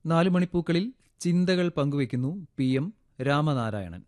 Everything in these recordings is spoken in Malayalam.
നാലു മണിപ്പൂക്കളിൽ ചിന്തകൾ പങ്കുവയ്ക്കുന്നു പി എം രാമനാരായണൻ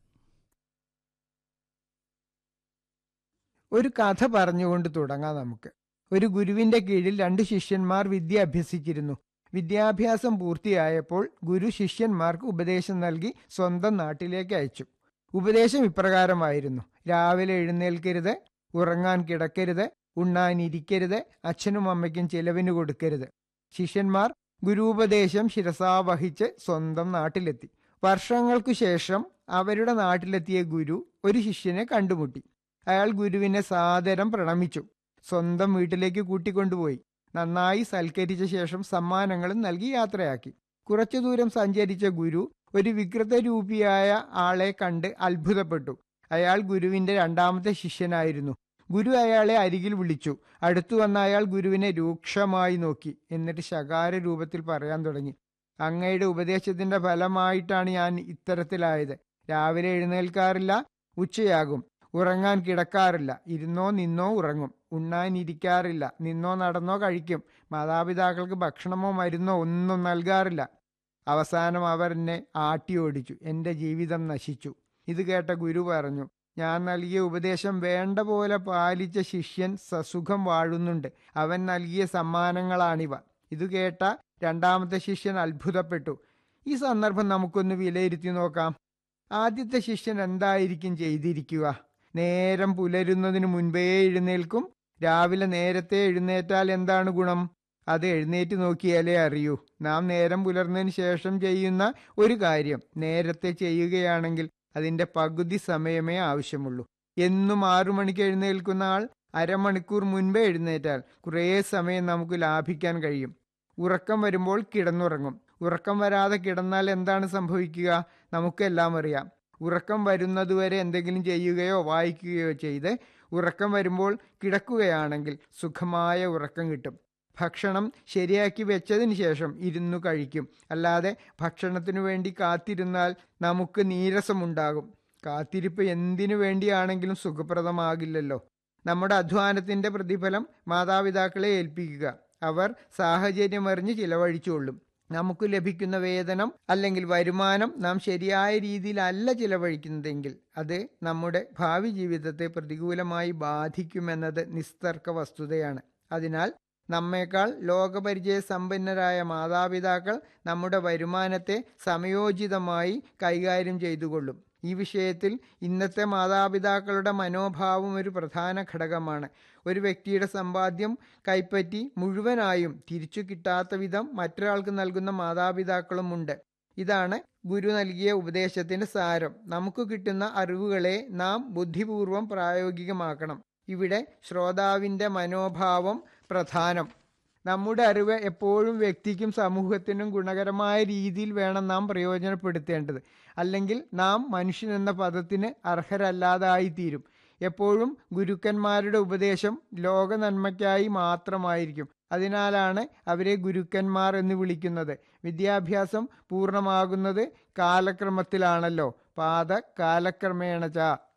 ഒരു കഥ പറഞ്ഞുകൊണ്ട് തുടങ്ങാം നമുക്ക് ഒരു ഗുരുവിന്റെ കീഴിൽ രണ്ട് ശിഷ്യന്മാർ വിദ്യ അഭ്യസിച്ചിരുന്നു വിദ്യാഭ്യാസം പൂർത്തിയായപ്പോൾ ഗുരു ശിഷ്യന്മാർക്ക് ഉപദേശം നൽകി സ്വന്തം നാട്ടിലേക്ക് അയച്ചു ഉപദേശം ഇപ്രകാരമായിരുന്നു രാവിലെ എഴുന്നേൽക്കരുത് ഉറങ്ങാൻ കിടക്കരുത് ഉണ്ണാൻ ഇരിക്കരുത് അച്ഛനും അമ്മയ്ക്കും ചിലവിന് കൊടുക്കരുത് ശിഷ്യന്മാർ ഗുരുപദേശം ശിരസാവഹിച്ച് സ്വന്തം നാട്ടിലെത്തി വർഷങ്ങൾക്കു ശേഷം അവരുടെ നാട്ടിലെത്തിയ ഗുരു ഒരു ശിഷ്യനെ കണ്ടുമുട്ടി അയാൾ ഗുരുവിനെ സാദരം പ്രണമിച്ചു സ്വന്തം വീട്ടിലേക്ക് കൂട്ടിക്കൊണ്ടുപോയി നന്നായി സൽക്കരിച്ച ശേഷം സമ്മാനങ്ങളും നൽകി യാത്രയാക്കി കുറച്ചു ദൂരം സഞ്ചരിച്ച ഗുരു ഒരു വികൃതരൂപിയായ ആളെ കണ്ട് അത്ഭുതപ്പെട്ടു അയാൾ ഗുരുവിന്റെ രണ്ടാമത്തെ ശിഷ്യനായിരുന്നു ഗുരു അയാളെ അരികിൽ വിളിച്ചു അടുത്തു വന്ന അയാൾ ഗുരുവിനെ രൂക്ഷമായി നോക്കി എന്നിട്ട് ശകാര രൂപത്തിൽ പറയാൻ തുടങ്ങി അങ്ങയുടെ ഉപദേശത്തിന്റെ ഫലമായിട്ടാണ് ഞാൻ ഇത്തരത്തിലായത് രാവിലെ എഴുന്നേൽക്കാറില്ല ഉച്ചയാകും ഉറങ്ങാൻ കിടക്കാറില്ല ഇരുന്നോ നിന്നോ ഉറങ്ങും ഉണ്ണാൻ ഇരിക്കാറില്ല നിന്നോ നടന്നോ കഴിക്കും മാതാപിതാക്കൾക്ക് ഭക്ഷണമോ മരുന്നോ ഒന്നും നൽകാറില്ല അവസാനം അവർ എന്നെ ആട്ടി ഓടിച്ചു എൻ്റെ ജീവിതം നശിച്ചു ഇത് കേട്ട ഗുരു പറഞ്ഞു ഞാൻ നൽകിയ ഉപദേശം വേണ്ട പോലെ പാലിച്ച ശിഷ്യൻ സസുഖം വാഴുന്നുണ്ട് അവൻ നൽകിയ സമ്മാനങ്ങളാണിവ ഇത് കേട്ട രണ്ടാമത്തെ ശിഷ്യൻ അത്ഭുതപ്പെട്ടു ഈ സന്ദർഭം നമുക്കൊന്ന് വിലയിരുത്തി നോക്കാം ആദ്യത്തെ ശിഷ്യൻ എന്തായിരിക്കും ചെയ്തിരിക്കുക നേരം പുലരുന്നതിന് മുൻപേ എഴുന്നേൽക്കും രാവിലെ നേരത്തെ എഴുന്നേറ്റാൽ എന്താണ് ഗുണം അത് എഴുന്നേറ്റ് നോക്കിയാലേ അറിയൂ നാം നേരം പുലർന്നതിന് ശേഷം ചെയ്യുന്ന ഒരു കാര്യം നേരത്തെ ചെയ്യുകയാണെങ്കിൽ അതിന്റെ പകുതി സമയമേ ആവശ്യമുള്ളൂ എന്നും ആറു മണിക്ക് എഴുന്നേൽക്കുന്ന ആൾ അരമണിക്കൂർ മുൻപേ എഴുന്നേറ്റാൽ കുറേ സമയം നമുക്ക് ലാഭിക്കാൻ കഴിയും ഉറക്കം വരുമ്പോൾ കിടന്നുറങ്ങും ഉറക്കം വരാതെ കിടന്നാൽ എന്താണ് സംഭവിക്കുക നമുക്കെല്ലാം അറിയാം ഉറക്കം വരുന്നതുവരെ എന്തെങ്കിലും ചെയ്യുകയോ വായിക്കുകയോ ചെയ്ത് ഉറക്കം വരുമ്പോൾ കിടക്കുകയാണെങ്കിൽ സുഖമായ ഉറക്കം കിട്ടും ഭക്ഷണം ശരിയാക്കി വെച്ചതിന് ശേഷം ഇരുന്നു കഴിക്കും അല്ലാതെ ഭക്ഷണത്തിനു വേണ്ടി കാത്തിരുന്നാൽ നമുക്ക് നീരസമുണ്ടാകും കാത്തിരിപ്പ് എന്തിനു വേണ്ടിയാണെങ്കിലും സുഖപ്രദമാകില്ലല്ലോ നമ്മുടെ അധ്വാനത്തിന്റെ പ്രതിഫലം മാതാപിതാക്കളെ ഏൽപ്പിക്കുക അവർ സാഹചര്യമറിഞ്ഞ് ചിലവഴിച്ചുകൊള്ളും നമുക്ക് ലഭിക്കുന്ന വേതനം അല്ലെങ്കിൽ വരുമാനം നാം ശരിയായ രീതിയിലല്ല ചിലവഴിക്കുന്നതെങ്കിൽ അത് നമ്മുടെ ഭാവി ജീവിതത്തെ പ്രതികൂലമായി ബാധിക്കുമെന്നത് നിസ്തർക്ക വസ്തുതയാണ് അതിനാൽ നമ്മേക്കാൾ ലോകപരിചയ സമ്പന്നരായ മാതാപിതാക്കൾ നമ്മുടെ വരുമാനത്തെ സമയോചിതമായി കൈകാര്യം ചെയ്തുകൊള്ളും ഈ വിഷയത്തിൽ ഇന്നത്തെ മാതാപിതാക്കളുടെ മനോഭാവം ഒരു പ്രധാന ഘടകമാണ് ഒരു വ്യക്തിയുടെ സമ്പാദ്യം കൈപ്പറ്റി മുഴുവനായും തിരിച്ചു കിട്ടാത്ത വിധം മറ്റൊരാൾക്ക് നൽകുന്ന മാതാപിതാക്കളുമുണ്ട് ഇതാണ് ഗുരു നൽകിയ ഉപദേശത്തിന്റെ സാരം നമുക്ക് കിട്ടുന്ന അറിവുകളെ നാം ബുദ്ധിപൂർവം പ്രായോഗികമാക്കണം ഇവിടെ ശ്രോതാവിന്റെ മനോഭാവം പ്രധാനം നമ്മുടെ അറിവ് എപ്പോഴും വ്യക്തിക്കും സമൂഹത്തിനും ഗുണകരമായ രീതിയിൽ വേണം നാം പ്രയോജനപ്പെടുത്തേണ്ടത് അല്ലെങ്കിൽ നാം മനുഷ്യൻ എന്ന പദത്തിന് അർഹരല്ലാതായിത്തീരും എപ്പോഴും ഗുരുക്കന്മാരുടെ ഉപദേശം ലോക നന്മയ്ക്കായി മാത്രമായിരിക്കും അതിനാലാണ് അവരെ ഗുരുക്കന്മാർ എന്ന് വിളിക്കുന്നത് വിദ്യാഭ്യാസം പൂർണ്ണമാകുന്നത് കാലക്രമത്തിലാണല്ലോ പാത കാലക്രമേണ ച